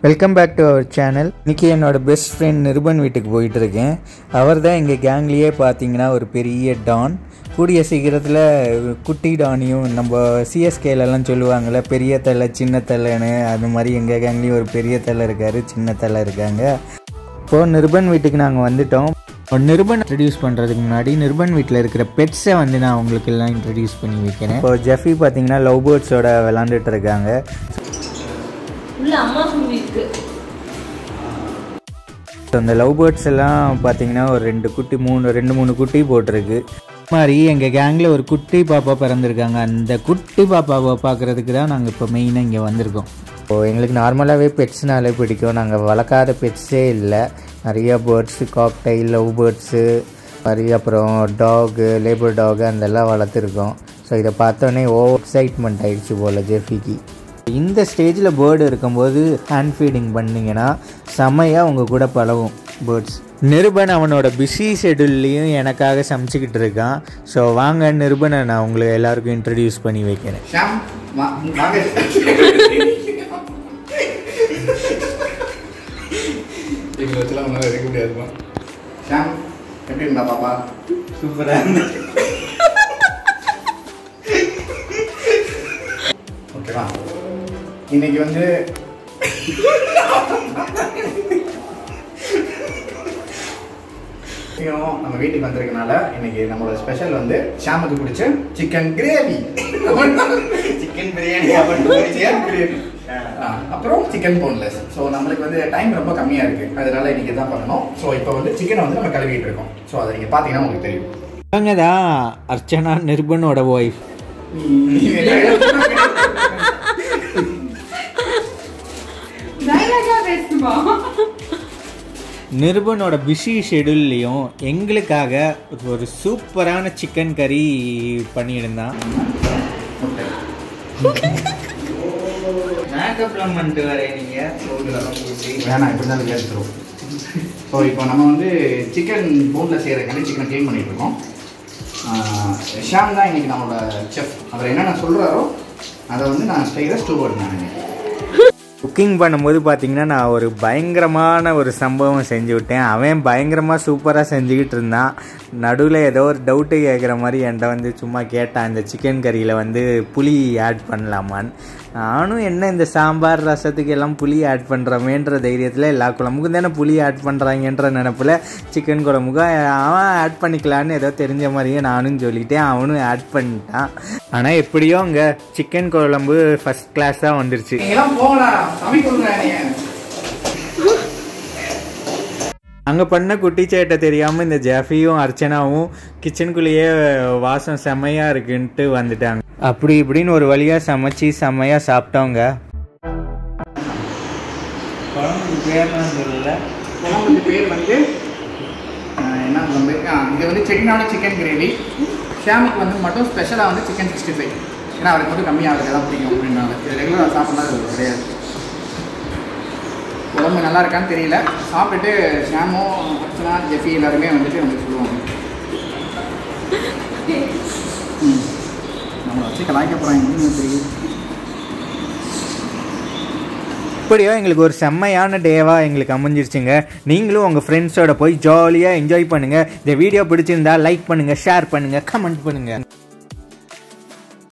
Welcome back to our channel இன்றைக்கி என்னோட best friend Nirupan வீட்டுக்கு போயிட்டு இருக்கேன் அவர் தான் எங்கள் கேங்லேயே பார்த்தீங்கன்னா ஒரு பெரிய டான் கூடிய சீக்கிரத்தில் குட்டி டானியும் நம்ம சிஎஸ்கேலலாம் சொல்லுவாங்கள்ல பெரிய தலை சின்ன தலைன்னு அது மாதிரி எங்கள் கேங்லேயும் ஒரு பெரிய தலை இருக்கார் சின்ன தலை இருக்காங்க இப்போது நிருபன் வீட்டுக்கு நாங்கள் வந்துட்டோம் நிருபன் இன்ட்ரடியூஸ் பண்ணுறதுக்கு முன்னாடி நிருபன் வீட்டில் இருக்கிற பெட்ஸை வந்து நான் உங்களுக்கு எல்லாம் இன்ட்ரடியூஸ் பண்ணி வைக்கிறேன் இப்போ ஜெஃபி பார்த்தீங்கன்னா லவ் பேர்ட்ஸோட விளாண்டுட்டு இருக்காங்க உள்ள அம்மா குருவி இருக்கு ஸோ அந்த லவ் பேர்ட்ஸ் எல்லாம் பார்த்தீங்கன்னா ஒரு ரெண்டு குட்டி மூணு ரெண்டு மூணு குட்டி போட்டிருக்கு இது மாதிரி எங்கள் கேங்கில் ஒரு குட்டி பாப்பா பிறந்திருக்காங்க அந்த குட்டி பாப்பாவை பார்க்குறதுக்கு தான் நாங்கள் இப்போ மெயினாக இங்கே வந்திருக்கோம் இப்போ எங்களுக்கு நார்மலாகவே பெட்ஸ்னாலே பிடிக்கும் நாங்கள் வளர்க்காத பெட்ஸே இல்லை நிறைய பேர்ட்ஸு காக்டைல் லவ் பேர்ட்ஸு நிறைய அப்புறம் டாகு லேபர் டாகு அதெல்லாம் வளர்த்துருக்கோம் ஸோ இதை பார்த்தோன்னே ஓ எக்ஸைட்மெண்ட் ஆயிடுச்சு போல் ஜெஃபிக்கு இந்த ஸ்டேஜில் பேர்டு இருக்கும்போது ஹேண்ட் ஃபீடிங் பண்ணிங்கன்னா செம்மையாக உங்கள் கூட பழகும் பேர்ட்ஸ் நிருபன் அவனோட பிஸி ஷெடியூல்லையும் எனக்காக சமைச்சிக்கிட்டு இருக்கான் ஸோ வாங்க நிருபனை நான் உங்களுக்கு எல்லாருக்கும் இன்ட்ரடியூஸ் பண்ணி வைக்கிறேன் ஷாம் வா- வாங்க எங்களை வச்சுலாம் ஒன்றால் இருக்க முடியாதுமா ஷாம் எப்படி இருந்தா பாப்பா சூப்பராக இருந்தது ஓகேவா இன்னைக்கு வந்து இன்னும் நம்ம வீட்டுக்கு வந்திருக்கனால இன்னைக்கு நம்மளோட ஸ்பெஷல் வந்து ஷாமுக்கு பிடிச்ச chicken gravy chicken biryani gravy அப்புறம் சிக்கன் போன்லெஸ் ஸோ நம்மளுக்கு வந்து டைம் ரொம்ப கம்மியாக இருக்குது அதனால இன்னைக்கு தான் பண்ணணும் ஸோ இப்போ வந்து சிக்கனை வந்து நம்ம கழுவிட்டு இருக்கோம் ஸோ அதை நீங்கள் பார்த்தீங்கன்னா உங்களுக்கு தெரியும் இவங்க தான் அர்ச்சனா நிருபனோட ஒய்ஃப் டைலாகா பேசுமா நிருபனோட பிஸி ஷெடியூல்லையும் எங்களுக்காக ஒரு சூப்பரான சிக்கன் கறி பண்ணியிருந்தான் மேக்கப்லாம் பண்ணிட்டு வரேன் நீங்கள் வேணாம் இப்படி தான் எடுத்துருவோம் ஸோ இப்போ நம்ம வந்து சிக்கன் போனில் செய்கிறதுக்காண்டி சிக்கனை க்ளீன் பண்ணிட்டு இருக்கோம் ஆஹ் ஷாம் தான் இன்னைக்கு நம்மளோட செஃப் அவர் என்னென்ன சொல்கிறாரோ அதை வந்து நான் செய்கிற ஸ்டூவர்ட் நான் இன்னைக்கு. குக்கிங் பண்ணும்போது பார்த்தீங்கன்னா நான் ஒரு பயங்கரமான ஒரு சம்பவம் செஞ்சு விட்டேன் அவன் பயங்கரமாக சூப்பராக செஞ்சுக்கிட்டு இருந்தான் நடுவில் ஏதோ ஒரு டவுட்டு கேட்குற மாதிரி என்கிட்ட வந்து சும்மா கேட்டான் இந்த சிக்கன் கறியில் வந்து புளி ஆட் பண்ணலாமான்னு நானும் என்ன இந்த சாம்பார் ரசத்துக்கு எல்லாம் புளி ஆட் பண்ணுறோமேன்ற தைரியத்தில் எல்லா குழம்புக்கும் தானே புளி ஆட் பண்ணுறாங்கன்ற நினப்பில் சிக்கன் குழம்புக்கும் அவன் ஆட் பண்ணிக்கலான்னு ஏதோ தெரிஞ்ச மாதிரியே நானும் சொல்லிட்டேன் அவனும் ஆட் பண்ணிட்டான் ஆனால் எப்படியோ அங்கே சிக்கன் குழம்பு ஃபஸ்ட் கிளாஸாக வந்துருச்சு நீங்களாம் போகலாம் சமைக்கணுங்க நீங்கள் அங்கே பண்ண குட்டிச்சேட்டை தெரியாமல் இந்த ஜெஃபியும் அர்ச்சனாவும் கிச்சனுக்குள்ளேயே வாசம் செம்மையாக இருக்குன்ட்டு வந்துட்டாங்க அப்படி இப்படின்னு ஒரு வழியாக சமைச்சு செம்மையாக சாப்பிட்டோங்க குழம்புக்கு பேர்லாம் சொல்லல குழம்புக்கு பேர் வந்து ஆஹ் என்ன குழம்பு ஆ, இது வந்து செட்டிநாடு சிக்கன் கிரேவி ஷாமுக்கு வந்து மட்டும் ஸ்பெஷலாக வந்து சிக்கன் சிக்ஸ்டி ஃபைவ் ஏன்னா அவருக்கு மட்டும் கம்மியாக அவருக்கு தான் பிடிக்கும் அப்படின்னால இது ரெகுலராக சாப்பிட்லாம் இது கிடையாது குழம்பு நல்லா இருக்கான்னு தெரியல சாப்பிட்டுட்டு ஷாமும் அர்ச்சனா ஜெஃபி எல்லாருமே வந்துட்டு நமக்கு சொல்லுவாங்க ம் நம்மளை வச்சு கலாய்க்க போகிறாங்க தெரியும் இப்படியோ எங்களுக்கு ஒரு செம்மையான டேவாக எங்களுக்கு அமைஞ்சிருச்சுங்க நீங்களும் உங்கள் ஃப்ரெண்ட்ஸோட போய் ஜாலியாக என்ஜாய் பண்ணுங்கள் இந்த வீடியோ பிடிச்சிருந்தா லைக் பண்ணுங்கள் ஷேர் பண்ணுங்கள் கமெண்ட் பண்ணுங்கள்